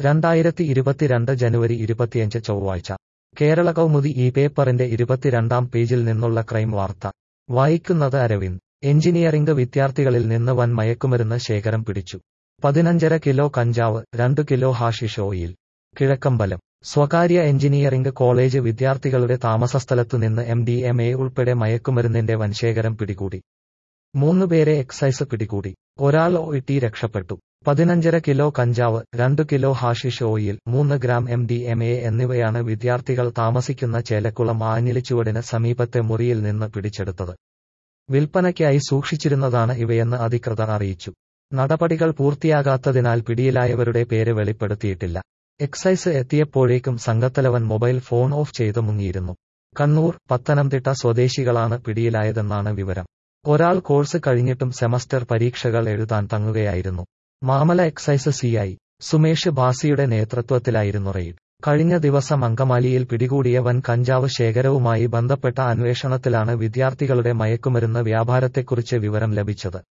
രണ്ടായിരത്തി ഇരുപത്തിരണ്ട് ജനുവരി ഇരുപത്തിയഞ്ച് ചൊവ്വാഴ്ച കേരള കൗമുദി ഈ പേപ്പറിന്റെ ഇരുപത്തിരണ്ടാം പേജിൽ നിന്നുള്ള ക്രൈം വാർത്ത വായിക്കുന്നത് അരവിന്ദ് എഞ്ചിനീയറിംഗ് വിദ്യാർത്ഥികളിൽ നിന്ന് വൻ മയക്കുമരുന്ന് ശേഖരം പിടിച്ചു പതിനഞ്ചര കിലോ കഞ്ചാവ് രണ്ട് കിലോ ഹാഷിഷ് ഓയിൽ കിഴക്കമ്പലം സ്വകാര്യ എഞ്ചിനീയറിംഗ് കോളേജ് വിദ്യാർത്ഥികളുടെ താമസസ്ഥലത്തു നിന്ന് എം ഡി എം എ ഉൾപ്പെടെ മയക്കുമരുന്നിന്റെ വൻശേഖരം പിടികൂടി മൂന്നുപേരെ എക്സൈസ് പിടികൂടി ഒരാൾ ഒ ഇട്ടി രക്ഷപ്പെട്ടു പതിനഞ്ചര കിലോ കഞ്ചാവ് രണ്ട് കിലോ ഹാഷിഷ് ഓയിൽ മൂന്ന് gram M D M A എന്നിവയാണ് വിദ്യാർത്ഥികൾ താമസിക്കുന്ന ചേലക്കുളം ആഞ്ഞിലിച്ചുവടിന് സമീപത്തെ മുറിയിൽ നിന്ന് പിടിച്ചെടുത്തത് വിൽപ്പനയ്ക്കായി സൂക്ഷിച്ചിരുന്നതാണ് ഇവയെന്ന് അധികൃതർ അറിയിച്ചു നടപടികൾ പൂർത്തിയാകാത്തതിനാൽ പിടിയിലായവരുടെ പേര് വെളിപ്പെടുത്തിയിട്ടില്ല എക്സൈസ് എത്തിയപ്പോഴേക്കും സംഘത്തലവൻ മൊബൈൽ ഫോൺ ഓഫ് ചെയ്ത് മുങ്ങിയിരുന്നു കണ്ണൂർ പത്തനംതിട്ട സ്വദേശികളാണ് പിടിയിലായതെന്നാണ് വിവരം ഒരാൾ കോഴ്സ് കഴിഞ്ഞിട്ടും സെമസ്റ്റർ പരീക്ഷകൾ എഴുതാൻ തങ്ങുകയായിരുന്നു മാമല എക്സൈസ് സിഐ സുമേഷ് ബാസിയുടെ നേതൃത്വത്തിലായിരുന്നു റെയ്ഡ് കഴിഞ്ഞ ദിവസം അങ്കമാലിയിൽ പിടികൂടിയ വൻ കഞ്ചാവ് ശേഖരവുമായി ബന്ധപ്പെട്ട അന്വേഷണത്തിലാണ് വിദ്യാർത്ഥികളുടെ മയക്കുമരുന്ന് വ്യാപാരത്തെക്കുറിച്ച് വിവരം ലഭിച്ചത്